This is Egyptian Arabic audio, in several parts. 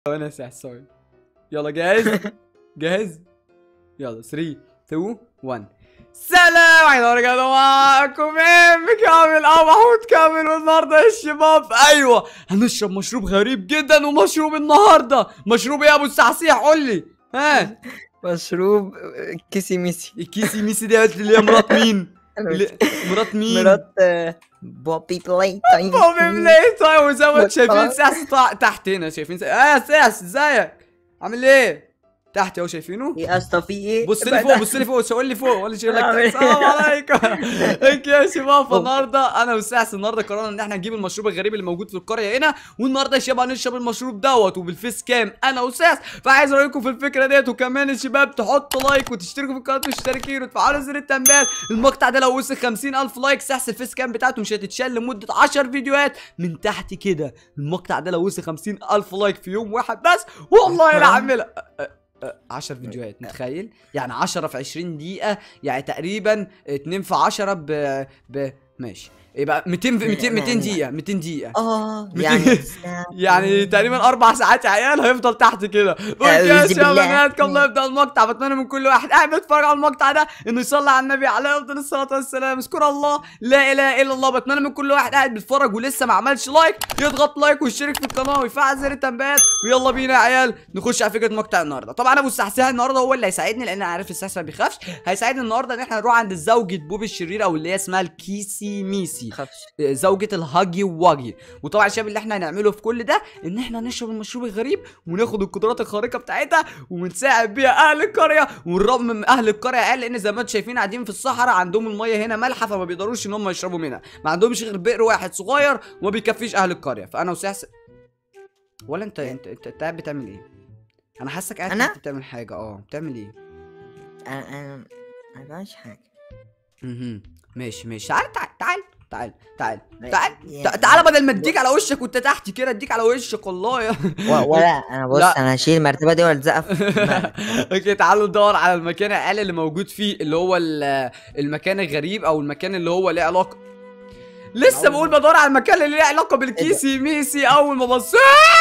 وانا سوري يلا جاهز جاهز يلا 3 2 1 سلام عليكم ورجعنا معاكم ام كامل او محمود كامل والنهارده يا شباب ايوه هنشرب مشروب غريب جدا ومشروب النهارده مشروب ايه يا ابو السحسيح قول لي ها مشروب كيسي ميسي الكيسي ميسي ديت اللي هي مرات مين اللي- مرات مين مرات آه، بوبي بلاي طيب بوبي بلاي طيب وزي ما انتم شايفين خلاص. ساس طا- تحت هنا شايفين ساس اه ساس ازيك عامل ايه تحت اهو شايفينه يا اسطى في ايه بص لي فوق بص لي فوق شاور لي فوق ولا شاور عامل لك إيه؟ السلام عليكم هيك يا شباب فالنهارده انا وساس النهارده قررنا ان احنا نجيب المشروب الغريب اللي موجود في القريه هنا والنهارده يا شباب هنشرب المشروب دوت وبالفيس كام انا وساس فعايز رايكم في الفكره ديت وكمان يا شباب تحطوا لايك وتشتركوا في القناه مشتركين وتفعلوا زر التنبيهات المقطع ده لو وصل 50000 لايك ساس الفيس كام بتاعته مش هتتشال لمده 10 فيديوهات من تحت كده المقطع ده لو وصل 50000 لايك في يوم واحد بس والله لا اعملها 10 فيديوهات متخيل يعني 10 في 20 دقيقة يعني تقريبا 2 في 10 ب ب ماشي يبقى 200 في 200 200 دقيقة 200 دقيقة اه ميتين- يعني يعني تقريبا اربع ساعات يا عيال هيفضل تحت كده اوكي يا أعوذ شباب بالله. بنات قبل ما يبدا المقطع بتمنى من كل واحد قاعد بيتفرج على المقطع ده انه يصلي على النبي عليه افضل الصلاه والسلام اذكر الله لا اله الا الله بتمنى من كل واحد قاعد بيتفرج ولسه ما عملش لايك يضغط لايك ويشترك في القناه ويفعل زر التنبيهات ويلا بينا يا عيال نخش على فكره مقطع النهارده طبعا ابو السحساح النهارده هو اللي هيساعدني لان انا عارف السحساح ما بيخافش هيساعدني النهارده ان احنا نروح عند زوجة بوب الشرير او اللي هي اسمها الكيسي ميسي تخافش زوجة الهاجي واجي وطبعا الشاب اللي احنا هنعمله في كل ده ان احنا نشرب المشروب الغريب وناخد القدرات الخارقه بتاعتها ونساعد بيها اهل القريه ونرغم من اهل القريه قال لان زي ما انتم شايفين قاعدين في الصحراء عندهم الميه هنا مالحه فما بيقدروش ان هم يشربوا منها ما عندهمش غير بئر واحد صغير وما بيكفيش اهل القريه فانا وسحس ولا انت انت انت, انت قاعد بتعمل ايه انا حاسك قاعد أنا؟ تحت بتعمل حاجه اه بتعمل ايه انا انا ما بعملش حاجه اها ماشي ماشي تعال تعال تعال تعال تعال لا، تعال يعني- تع- تعال بدل ما اديك على وشك وانت تحت كده اديك على وشك والله يا و- ولا انا بص لا. انا هشيل المرتبه دي والزقها في دماغك. اوكي تعالوا ندور على المكان العيال اللي موجود فيه اللي هو ال- المكان الغريب او المكان اللي هو ليه علاقه لسه بقول بدور على المكان اللي ليه علاقه بالكيسي ميسي اول ما بصيت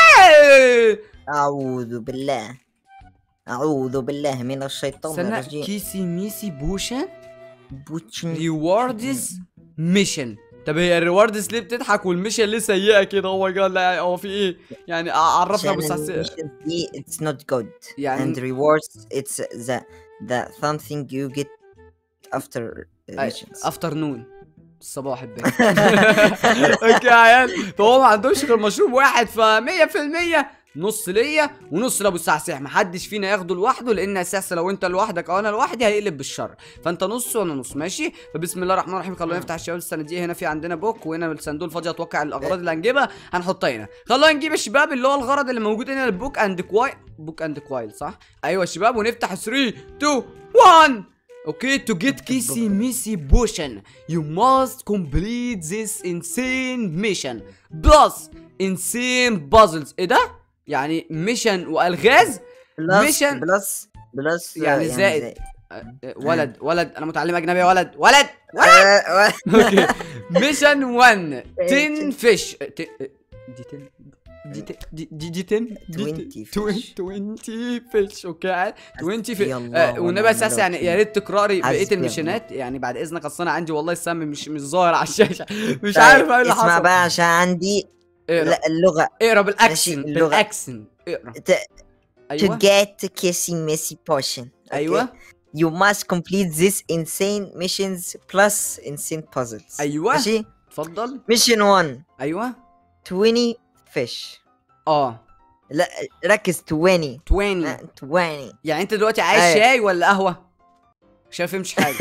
اعوذ بالله اعوذ بالله من الشيطان استنى الرجيم كيسي ميسي بوشن بوتشن ريواردز ميشن طب هي الريواردز ليه بتضحك والميشن ليه سيئه كده هو قال لا هو في ايه يعني عرفنا ابو عشان سعسي الميشن دي it's not good يعني and rewards it's the the something you get after missions افترنون الصباح الباكر اوكي يا عيال فهو ما عندهمش غير مشروب واحد ف 100% نص ليا ونص لابو السعساح محدش فينا ياخده لوحده لان اساسا لو انت لوحدك او انا لوحدي هيقلب بالشر فانت نص وانا نص ماشي فبسم الله الرحمن الرحيم خلونا نفتح الشباب الصناديق هنا في عندنا بوك وهنا الصندوق الفاضي اتوقع الاغراض اللي هنجيبها هنحطها هنا خلونا نجيب الشباب اللي هو الغرض اللي موجود هنا البوك اند كوايل بوك اند كوايل صح ايوه يا شباب ونفتح 3 2 1 Okay, to get Kissy Missy Potion, you must complete this insane mission. Plus insane puzzles. ايه ده؟ يعني ميشن والغاز؟ بلس Mission- بلس بلس يعني زائد. أه، أه، ولد ولد انا متعلم اجنبي يا ولد ولد آه، اوكي ميشن 1 10 فيش دي 10 دي ت- دي دي دي 10 دي 20 ت- 20 20 فيش اوكي 20 فيش حسبي الله آه، والنبي ونعم اساس يعني يا الوكيل. ريت تقرأي بقيه حسبي الميشنات يعني بعد اذنك اصل انا عندي والله السم مش مش ظاهر على الشاشه مش طيب، عارف ايه اللي اسمع حصل بقى عشان عندي اقرا لا اللغة اقرا بالاكسن اللغة. بالاكسن اقرا ت- to ايوه get kissy messy potion okay? ايوه you must complete this insane missions plus insane puzzles أيوة. ماشي اتفضل mission 1 ايوه 20 fish اه لا ركز 20 20 لا، 20 يعني انت دلوقتي عايز أيوة. شاي ولا قهوه مش فهمش حاجه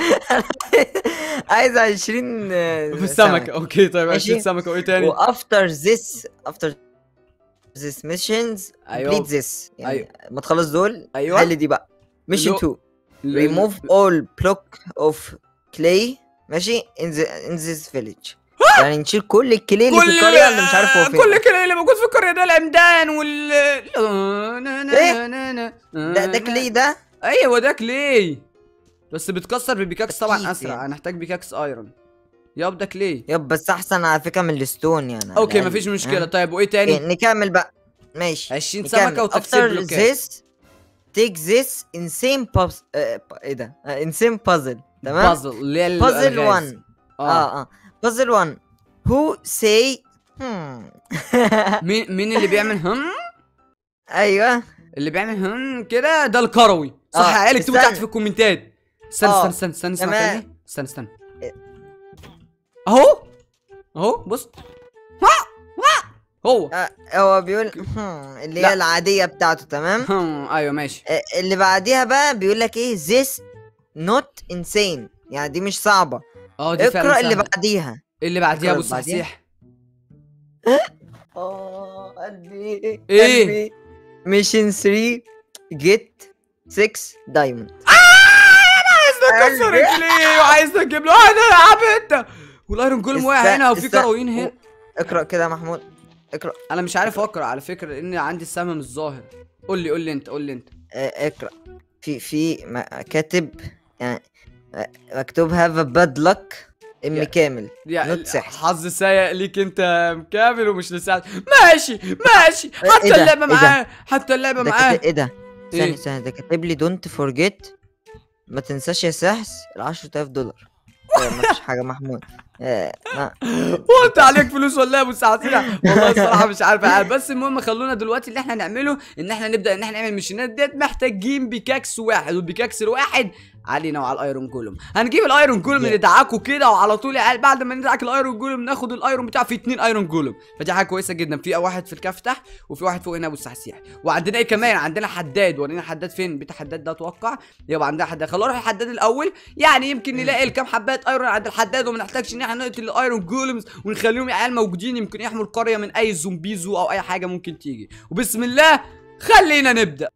عايز 20 في السمكه اوكي طيب ماشي. 20 سمكه وايه تاني وافتر this after this missions أيوة. complete this يعني أيوة. ما تخلص دول أيوة. حل دي بقى mission لو- 2 ال- remove all block of clay ماشي in, the, in this village يعني نشيل كل الكلي اللي في القريه اللي مش عارف هو فين كل كل اللي موجود في القريه ده العمدان وال إيه؟ ده ده كلي ده ايوه ده كلي بس بتكسر بالبيكاكس طبعا أكيد اسرع يعني. هنحتاج بيكاكس ايرون ياب ده كلي يب بس احسن على فكره من الستون يعني على اوكي الأقل. مفيش مشكله ها؟ طيب وايه تاني إيه، نكمل بقى ماشي 20 نكمل. سمكه وتكسير After بلوكات this take this insane pubs آه، ب- ايه ده آه، insane puzzle تمام بازل اللي هي puzzle الألغاز. 1 اه اه اه puzzle 1 who say hmm مين مين اللي بيعمل هم ايوه اللي بيعمل هم كده ده الكروي صح آه، يا عيال اكتبوا استنى. تحت في الكومنتات استنى آه، استنى استنى استنى اسمع تمام. كلامي استنى استنى اهو اهو بص هو آه، هو بيقول hmm اللي لا. هي العادية بتاعته تمام هم ايوه ماشي آه، اللي بعديها بقى بيقول لك ايه this not insane يعني دي مش صعبة اه دي فعلا اقرا اللي سهلة. بعديها اللي بعديها اقرأ ابو اللي بعديها. الصحصيح اه قلبي إيه؟ قلبي ميشن 3 جيت 6 دايموند عايز اكسر قلبي. رجليه وعايز اجيب له انا يا عم انت والايرون جولم واقع است- هنا وفي است- كروين هنا اقرا كده يا محمود اقرا انا مش عارف اقرا على فكره لان عندي السهم مش ظاهر قول لي قول لي انت قول لي انت آه، اقرا في في م- كاتب يعني آه، مكتوب هاف باد لك ام يا- كامل يا نوت سحر. حظ سيء ليك انت مكامل ومش لسعد ماشي ماشي إيه حتى ده؟ اللعبه إيه ده؟ معاه حتى اللعبه ده معاه كاتب ايه ده إيه؟ ثانية ثانية ده كاتب لي دونت فورجيت ما تنساش يا سحس ال 10000 دولار آه، ما فيش حاجة محمود آه، ما هو انت عليك فلوس ولا ايه يا ابو سعسيع والله الصراحه مش عارف عارف بس المهم خلونا دلوقتي اللي احنا نعمله ان احنا نبدا ان احنا نعمل ميشنات ديت محتاجين بيكاكس واحد والبيكاكس الواحد علينا وعلى الايرون جولم هنجيب الايرون جولم اللي دعاكوا كده وعلى طول يا عيال بعد ما ندعك الايرون جولم ناخد الايرون بتاعه في اتنين ايرون جولم فدي حاجه كويسه جدا في واحد في الكاف تحت وفي واحد فوق هنا ابو السحسيح وعندنا ايه كمان عندنا حداد ورينا حداد فين بيت حداد ده اتوقع يبقى عندنا حداد خلونا نروح الحداد الاول يعني يمكن نلاقي الكام حبات ايرون عند الحداد وما نحتاجش ان احنا نقتل الايرون جولمز ونخليهم يا عيال موجودين يمكن يحموا القريه من اي زومبيزو او اي حاجه ممكن تيجي وبسم الله خلينا نبدا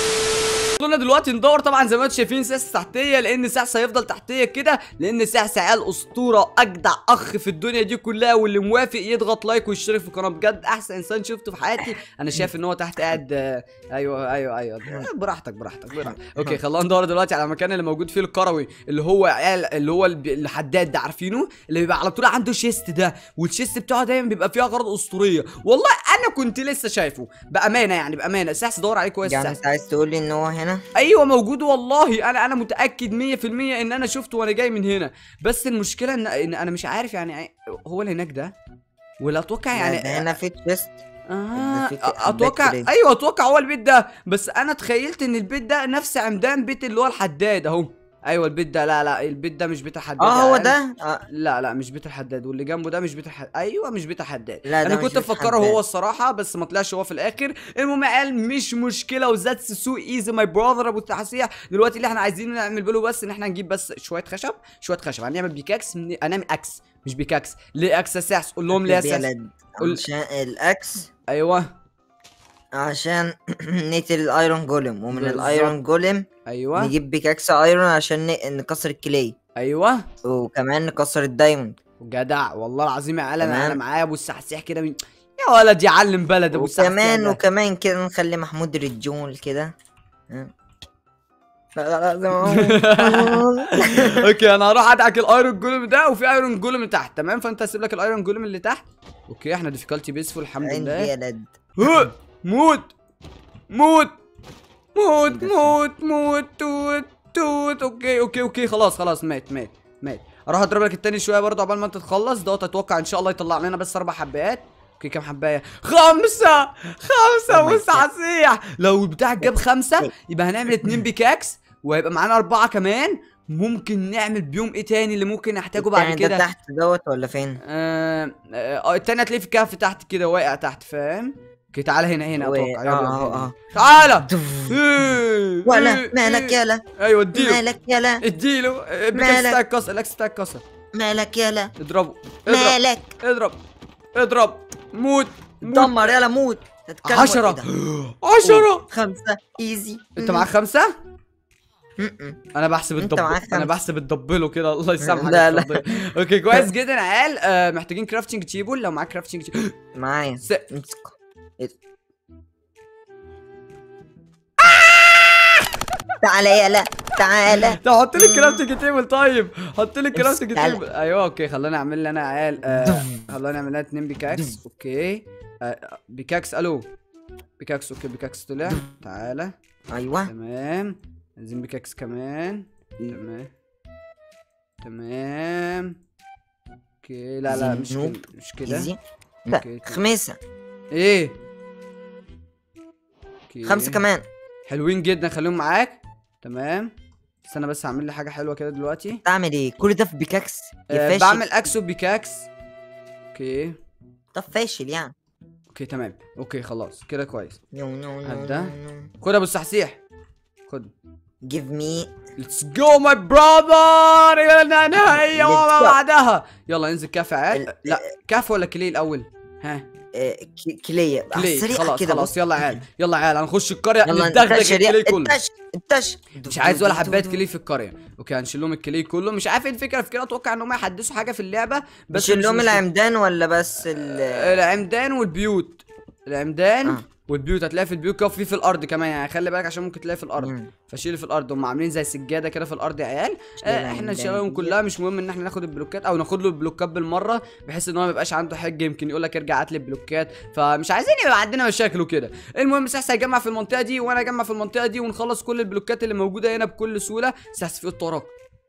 قلنا دلوقتي ندور طبعا زي ما انتم شايفين ساس تحتيه لان ساس هيفضل تحتيه كده لان ساس عيال اسطوره اجدع اخ في الدنيا دي كلها واللي موافق يضغط لايك ويشترك في القناه بجد احسن انسان شفته في حياتي انا شايف ان هو تحت قاعد آه، ايوه ايوه ايوه آه، براحتك براحتك براحتك اوكي خلينا ندور دلوقتي على المكان اللي موجود فيه الكروي اللي هو عيال اللي هو الب- الحداد ده عارفينه اللي بيبقى على طول عنده شيست ده والشيست بتاعه دايما بيبقى فيه اغراض اسطوريه والله انا كنت لسه شايفه بامانه يعني بامانه ساس دور عليه كويس يعني ساس انت عايز تقول لي ان هو هنا ايوه موجود والله انا انا متاكد 100% ان انا شفته وانا جاي من هنا بس المشكله ان, إن انا مش عارف يعني هو اللي هناك ده ولا اتوقع يعني يعني ده هنا في تشيست آه ده في اتوقع بيت ايوه اتوقع هو البيت ده بس انا تخيلت ان البيت ده نفس عمدان بيت اللي هو الحداد اهو ايوه البيت ده لا لا البيت ده مش بيت الحداد اه يا هو عيال. ده آه. لا لا مش بيت الحداد واللي جنبه ده مش بيت الحداد ايوه مش بيت الحداد لا ده انا مش كنت بيت مفكره حداد. هو الصراحه بس ما طلعش هو في الاخر المهم قال مش مشكله وذاتس سو ايزي ماي براذر ابو التحسيح دلوقتي اللي احنا عايزين نعمل له بس ان احنا نجيب بس شويه خشب شويه خشب هنعمل بيكاكس من... هنعمل اكس مش بيكاكس ليه اكس يا ساس قول لهم ليه يا ساس بيلد. قول- عشان الاكس ايوه عشان نقتل الايرون جولم ومن بالظبط. الايرون جولم ايوه نجيب بيكاكس ايرون عشان ن- نكسر الكلي ايوه وكمان نكسر الدايموند جدع والله العظيم يا عالم انا تمام. معايا ابو السحسيح كده من... يا ولد يعلم بلد ابو السحسيح وكمان ده. وكمان كده نخلي محمود رجول كده ها. لا لا لا زي ما هو. اوكي انا هروح ادعك الايرون جولم ده وفي ايرون جولم تحت تمام فانت هسيب لك الايرون جولم اللي تحت اوكي احنا ديفيكالتي بيسفول الحمد عندي لله يلد ها، موت موت موت ده موت موت توت توت اوكي اوكي اوكي خلاص خلاص مات مات مات اروح اضرب لك التاني شويه برضه عقبال ما انت تخلص دوت اتوقع ان شاء الله يطلع لنا بس اربع حبات اوكي كام حبايه خمسه خمسه Oh my God. وسعسيح لو بتاعك جاب خمسه يبقى هنعمل اتنين بيكاكس وهيبقى معانا اربعه كمان ممكن نعمل بيوم ايه تاني اللي ممكن نحتاجه بعد التاني ده كده تحت دوت ولا فين؟ آه، آه، التاني هتلاقيه في الكهف تحت كده واقع تحت فاهم اوكي تعالى هنا هنا و- اتوقع يلا اه يلا اه هنا. اه تعالى دف. إيه، ولا إيه، مالك إيه. يلا ايوه اديله مالك يلا اديله آه، بيكاكس مالك؟ بتاعك كسر الاكس بتاعك كسر مالك يلا اضربه اضرب مالك اضرب اضرب موت موت دمر يلا موت تتكلم عشرة ولا إيه ده؟ عشرة خمسة ايزي انت معاك خمسة؟ م-م. انا بحسب انت الدب معاك انا خمسة. بحسب الدبله كده الله يسامحك لا، يا لا. فضيل. اوكي كويس جدا يا عيال آه محتاجين كرافتنج تيبل لو معاك كرافتنج تيبل معايا س... امسك إيه ده؟ تعالى يلا تعالى طب حط لي مم. كرافتنج تيبل طيب حط لي كرافتنج تعالى. تيبل ايوه اوكي خلينا اعمل لنا يا عيال آه خلينا نعمل لنا اتنين بيكاكس اوكي آه بيكاكس الو بيكاكس اوكي بيكاكس طلع تعالى ايوه تمام عايزين بيكاكس كمان تمام تمام اوكي لا لا مش زنوب. كده مش كده ايزي لا اوكي كده. خميسة ايه اوكي. خمسة كمان حلوين جدا خليهم معاك تمام استنى بس هعمل لي حاجه حلوه كده دلوقتي تعمل ايه كل ده في بيكاكس يا أه فاشل بعمل اكسو بيكاكس اوكي طب فاشل يعني اوكي تمام اوكي خلاص كده كويس نو نو نو هدا. نو خد يا ابو السحسيح خد جيف مي ليتس جو ماي براذر الى نهايه Let's وما go. بعدها يلا انزل كاف يا عيال ال- لا كاف ولا كلي الاول ها كلية كلي سريع خلاص كده خلاص بص يلا يا عيال يلا يا عيال هنخش القريه يلا ندغدغ انتشر يا الكلي كله انتشر انتشر مش عايز ولا حبايه كلي في القريه اوكي هنشيل لهم الكلي كله مش عارف ايه الفكره في كده اتوقع ان هم يحدثوا حاجه في اللعبه بس بس لهم مش- العمدان ولا بس ال العمدان والبيوت العمدان آه. والبيوت هتلاقي في البيوت كده في في الارض كمان يعني خلي بالك عشان ممكن تلاقي في الارض مم. فشيل في الارض هم عاملين زي سجاده كده في الارض يا عيال شيل آه احنا العمدان نشيلهم دي. كلها مش مهم ان احنا ناخد البلوكات او ناخد له البلوكات بالمره بحيث ان هو ما يبقاش عنده حجه يمكن يقول لك ارجع هات لي البلوكات فمش عايزين يبقى عندنا مشاكل وكده المهم سحس هيجمع في المنطقه دي وانا اجمع في المنطقه دي ونخلص كل البلوكات اللي موجوده هنا بكل سهوله سحس في الطرق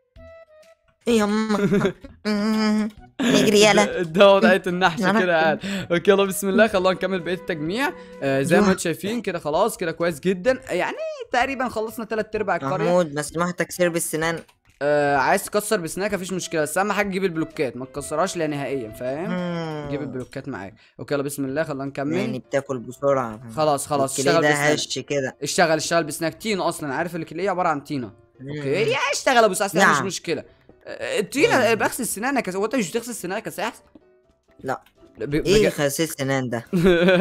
ايه يما مم. نجري يلا ده وضعيه النحشه نعم. كده يعني اوكي يلا بسم الله خلونا نكمل بقيه التجميع آه زي ما أيوة. انتم شايفين كده خلاص كده كويس جدا يعني تقريبا خلصنا ثلاث ارباع القريه محمود مسموح تكسير بالسنان آه عايز تكسر بسناك مفيش مشكله بس اهم حاجه تجيب البلوكات ما تكسرهاش لا نهائيا فاهم مم. جيب البلوكات معاك اوكي يلا بسم الله خلينا نكمل يعني بتاكل بسرعة خلاص خلاص الكلي اشتغل ده بسناك هش كده اشتغل اشتغل بسناك تينو اصلا عارف الكليه عباره عن تينه مم. اوكي يا اشتغل ابو ساعه مش نعم. مشكله آه، التينه مم. بغسل سنانك هو انت مش بتغسل سنانك يا ساحس لا. ب- ايه بج- غسيل سنان ده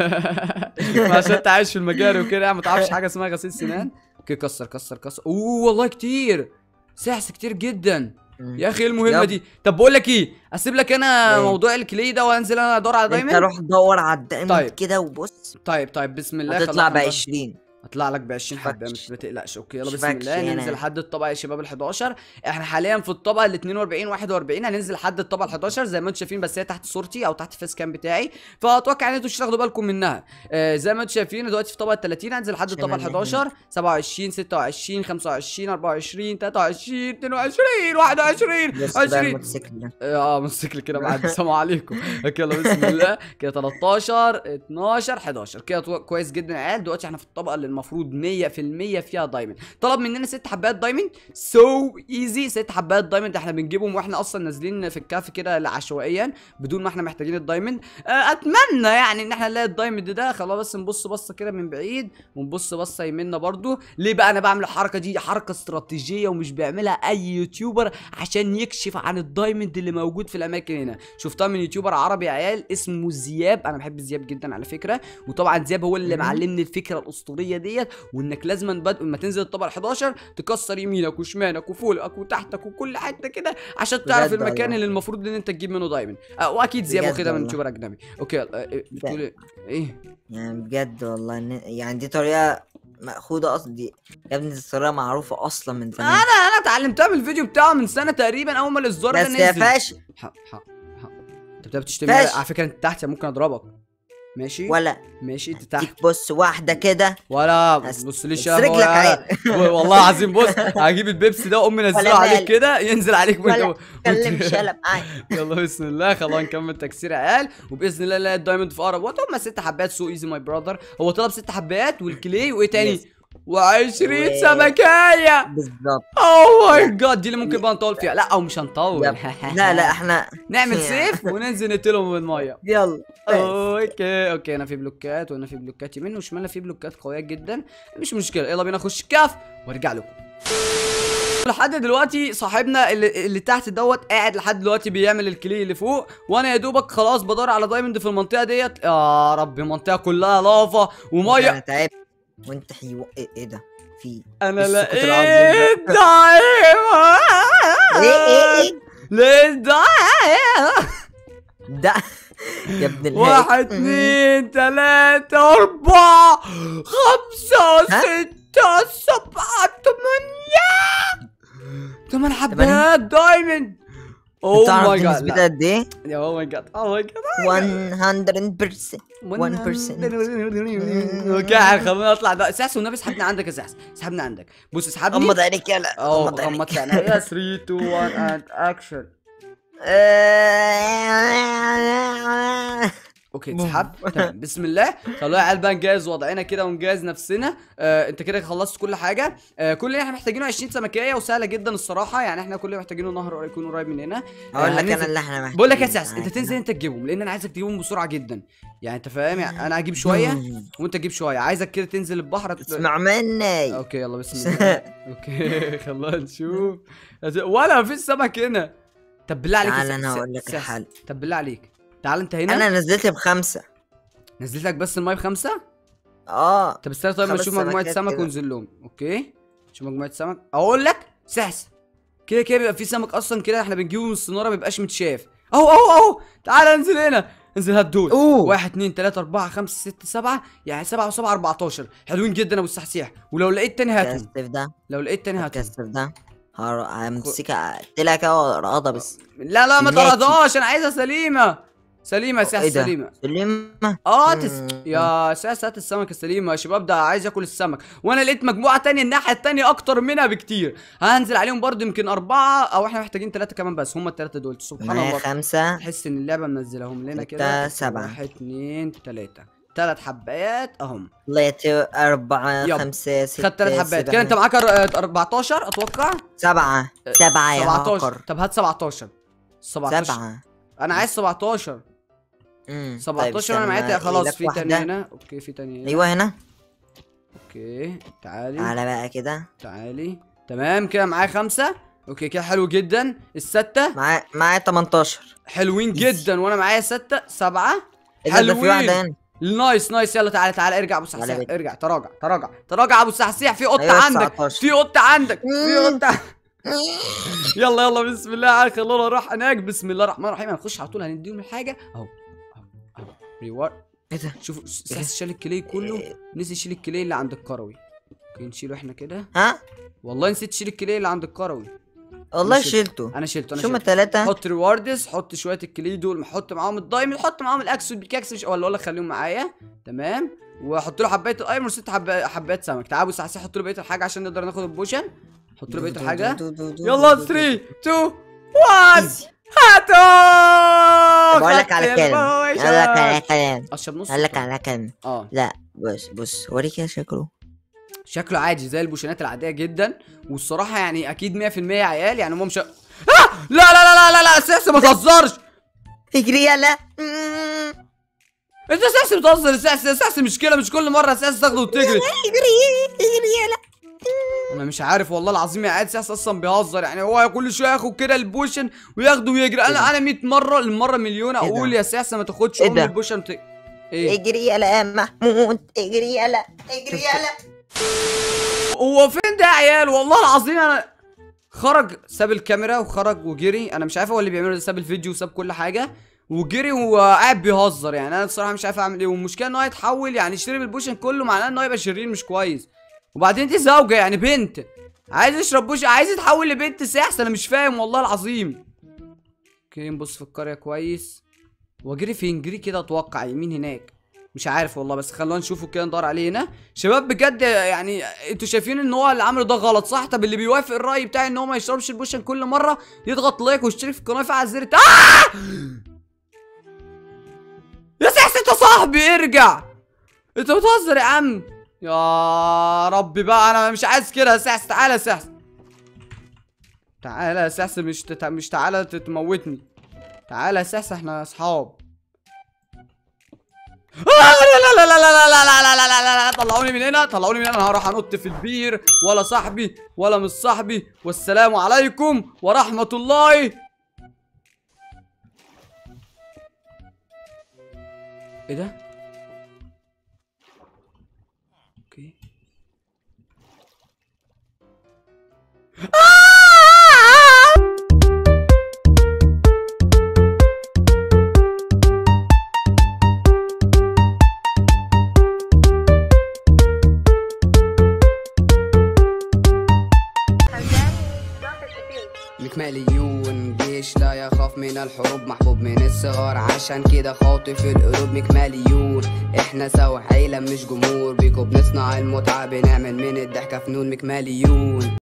ما عشان انت عايش في المجاري وكده يعني ما تعرفش حاجه اسمها غسيل سنان اوكي كسر كسر كسر اوه والله كتير سحس كتير جدا مم. يا اخي ايه المهمه يب. دي طب بقول لك ايه اسيب لك انا ايه؟ موضوع الكلي ده وانزل انا ادور على انت دايموند روح دور على الدايموند طيب. كده وبص طيب طيب بسم الله هتطلع خلاص ب هنروح. 20 هطلع لك ب 20 حبه شفكش. مش بتقلقش اوكي يلا بسم شفكش الله هنا. ننزل لحد الطبقه يا شباب ال 11 احنا حاليا في الطبقه ال 42 41 هننزل لحد الطبقه ال 11 زي ما انتم شايفين بس هي تحت صورتي او تحت الفيس كام بتاعي فاتوقع ان انتوا مش تاخدوا بالكم منها آه زي ما انتم شايفين دلوقتي في طبقه 30 هنزل لحد عشان الطبقه ال أنا 11 27 26 25 24 23 22 21 بص بقى 20 الموتوسيكل ده اه موتوسيكل كده معدي السلام عليكم اوكي يلا بسم الله كده 13 12 11 كده تو- كويس جدا يا عيال دلوقتي احنا في الطبقه اللي المفروض 100% فيها دايموند طلب مننا ست حبات دايموند سو ايزي ست حبات دايموند احنا بنجيبهم واحنا اصلا نازلين في الكهف كده عشوائيا بدون ما احنا محتاجين الدايموند آه، اتمنى يعني ان احنا نلاقي الدايموند ده خلاص بس نبص بصه كده من بعيد ونبص بصه يمنا برضو ليه بقى انا بعمل الحركه دي حركه استراتيجيه ومش بيعملها اي يوتيوبر عشان يكشف عن الدايموند اللي موجود في الاماكن هنا شفتها من يوتيوبر عربي يا عيال اسمه زياب انا بحب زياب جدا على فكره وطبعا زياب هو اللي مم. معلمني الفكره الاسطوريه ديت وانك لازم بد... لما تنزل الطبقه ال 11 تكسر يمينك وشمالك وفوقك وتحتك وكل حته كده عشان تعرف بجد المكان والله. اللي المفروض ان انت تجيب منه دايموند آه واكيد زياب بجد واخدها من والله. يوتيوبر اجنبي اوكي آه، آه، بتقول إيه؟ ايه يعني بجد والله إن- يعني دي طريقة مأخوذة أصلا دي يا ابني دي طريقة معروفة أصلا من زمان انا انا اتعلمتها من الفيديو بتاعه من سنه تقريبا اول ما الاصدار ده بس يا نزل فاشل حق حق حق انت بتبقى بتشتمني فاشل. على فكره انت تحت ممكن اضربك ماشي ولا ماشي انت تحت تيك بص واحدة كده ولا بس- بص ليش بس يا رجلك هو- عين. والله العظيم بص هجيب البيبسي ده واقوم منزله ولا عليك مال. كده ينزل عليك ولا وانت كلم شلب معايا يلا بسم الله خلينا نكمل تكسير عيال وباذن الله نلاقي الدايموند في اقرب وقت هم ست حبات سو ايزي ماي براذر هو طلب ست حبات والكلي وايه تاني Yes. و20 و- سمكايه بالظبط اوه ماي جاد دي اللي ممكن بقى نطول فيها لا او مش هنطول يب. لا لا احنا نعمل سيف وننزل نقتلهم بالميه يلا اوكي اوكي انا في بلوكات وانا في بلوكات يمين وشمال في بلوكات قويه جدا مش مشكله يلا بينا نخش الكهف وارجع لكم لحد دلوقتي صاحبنا اللي, اللي تحت دوت قاعد لحد دلوقتي بيعمل الكلي اللي فوق وانا يا دوبك خلاص بدور على دايموند في المنطقه ديت يا رب المنطقه كلها لافا انا وميه تعبت وانت حيو ايه, إيه ده في انا السكوت العظيم لقيت دايموند ايه ايه ايه لقيت دايموند ده يا ابن الهي واحد اثنين ثلاثة أربعة خمسة ها؟ ستة سبعة ثمانية ثمان تمانية؟ حبات دايموند اوه تعرف ماي دي جاد نسبتها قد ايه؟ اوه ماي جاد اوه ماي جاد 100% 1% اوكي خلينا نطلع ده سحس والنبي اسحبنا عندك يا سحس اسحبنا عندك بص اسحبني غمض عينيك يلا اه غمض عينيك غمضت عينيا 3 2 1 اند اكشن اوكي بوم. اتسحب تمام بسم الله خلونا يا عيال بقى نجهز وضعنا كده ونجهز نفسنا آه انت كده خلصت كل حاجه آه كل اللي احنا محتاجينه 20 سمكيه وسهله جدا الصراحه يعني احنا كل اللي محتاجينه نهر يكون قريب مننا اقول لك هننزل- انا اللي احنا محتاجين بقول لك يا ساس انت تنزل انت تجيبهم لان انا عايزك تجيبهم بسرعه جدا يعني انت فاهم يعني انا هجيب شويه وانت تجيب شويه عايزك كده تنزل البحر تت- اسمع مني اوكي يلا بسم الله اوكي خلينا نشوف ولا مفيش سمك هنا طب بالله عليك يا تعال س- انا س- هقول لك ساس، الحل طب بالله عليك تعال انت هنا انا نزلت بخمسة نزلت لك بس المايه بخمسه اه طب استنى طيب ما خمس نشوف مجموعه سمكات سمك كده. وننزل لهم اوكي نشوف مجموعه سمك اقول لك سحس كده كده بيبقى في سمك اصلا كده احنا بنجيبه من السناره ما بيبقاش متشاف اهو اهو اهو تعال انزل هنا انزل هات دول اوه واحد اتنين تلاتة أربعة خمسة ستة سبعة يعني سبعة وسبعة أربعتاشر حلوين جدا يا أبو السحسيح ولو لقيت تاني هاتهم كاستف ده لو لقيت تاني هاتهم كاستف ده هر- همسكها اقتلها كده وارقضها بس لا لا ما سمعتي. طردهاش أنا عايزها سليمة سليمة يا ايه سحس ده؟ سليمة سليمة اه تس... مم. يا ساس هات السمك السليم يا شباب ده عايز ياكل السمك وانا لقيت مجموعه تانية الناحيه التانية اكتر منها بكتير هنزل عليهم برضه يمكن اربعه او احنا محتاجين ثلاثه كمان بس هم الثلاثه دول سبحان معايا الله خمسة تحس ان اللعبه منزلهم لنا كده ستة، سبعة. واحد اتنين تلاته ثلاث حبايات اهم طلعت أربعة يب. خمسة ستة خدت ثلاث حبايات سبعة. كده انت معاك أر- 14 اتوقع سبعة سبعة يا 17 هاكر طب هات 17 17 سبعة انا عايز 17 مم. 17 طيب انا معايا استنى، تا- خلاص إيدك في تاني واحدة. هنا اوكي في تاني هنا ايوه هنا اوكي تعالي تعالى بقى كده تعالي تمام كده معايا خمسة اوكي كده حلو جدا الستة معايا معايا 18 حلوين جدا وانا معايا ستة سبعة ايه ده ده في واحدة حلوين هنا نايس نايس يلا تعالى تعالى ارجع ابو تعالى سحسيح بيت. ارجع تراجع تراجع تراجع ابو سحسيح في قطة أيوة، عندك 19. في قطة عندك في مم. قطة يلا يلا بسم الله عارف خلونا نروح هناك بسم الله الرحمن الرحيم هنخش على طول هنديهم الحاجة اهو اهو اهو ريوارد ايه ده شوفوا سحس شال الكلي كله نسي يشيل الكلي اللي عند الكروي اوكي نشيله احنا كده ها والله نسيت تشيل الكلي اللي عند الكروي والله شلت. شلته انا شلته انا شو شلته التلاتة حط ريواردز حط شويه الكلي دول حط معاهم الدايموند حط معاهم الاكس والبيكاكس مش ولا اقول لك خليهم معايا تمام واحط له حبايه الايمر وست حب... حبات سمك تعالوا ساعه حط له بقيه الحاجه عشان نقدر ناخد البوشن حط له بقيه الحاجه يلا 3 2 1 هاتوا بقول لك خدت على كلمة البوشن. اقول لك على كلام اشرب نص اقول لك على كلمة اه لا بص بص وريك كده شكله شكله عادي زي البوشنات العاديه جدا والصراحه يعني اكيد 100% عيال يعني هم مش آه! لا لا لا لا لا لا اساسا ما تهزرش اجري يلا مم. انت اساسا بتهزر اساسا اساسا مش كده مش كل مره اساسا تاخده وتجري اجري اجري يلا انا مش عارف والله العظيم يا عيال اساسا اصلا بيهزر يعني هو كل شويه ياخد كده البوشن وياخده ويجري إيه انا ده؟ انا 100 مره المره مليون إيه ده؟ اقول يا اساسا ما تاخدش إيه ام ده؟ البوشن ت... ايه اجري يلا يا محمود اجري يلا اجري يلا هو فين ده يا عيال والله العظيم انا خرج ساب الكاميرا وخرج وجري انا مش عارف هو اللي بيعمله ده ساب الفيديو وساب كل حاجه وجري وقاعد بيهزر يعني انا الصراحه مش عارف اعمل ايه والمشكله ان هو يتحول يعني يشتري بالبوشن كله معناه ان هو يبقى شرير مش كويس وبعدين دي زوجه يعني بنت عايز يشرب بوشن عايز يتحول لبنت ساحس انا مش فاهم والله العظيم اوكي نبص في القريه كويس هو جري فين جري كده اتوقع يمين هناك مش عارف والله بس خلونا نشوفه كده ندور عليه هنا شباب بجد يعني انتوا شايفين ان هو اللي عمله ده غلط صح طب اللي بيوافق الراي بتاعي ان هو ما يشربش البوشن كل مره يضغط لايك ويشترك في القناه ويفعل زر الت- آه! يا سحس انت صاحبي ارجع انت بتهزر يا عم يا ربي بقى انا مش عايز كده يا سحس تعالى يا سحس تعالى يا سحس مش تت... مش تعالى تموتني تعالى يا سحس احنا اصحاب لا لا لا لا لا لا لا لا لا لا لا لا لا طلعوني من هنا طلعوني من هنا انا هروح انط في البير ولا صاحبي ولا مش صاحبي والسلام عليكم ورحمة الله ايه ده؟ اوكي لك مليون جنيه عايش لا يخاف من الحروب محبوب من الصغار عشان كده خاطف القلوب مكمليون احنا سوا عيلة مش جمهور بيكو بنصنع المتعة بنعمل من الضحكة فنون مكمليون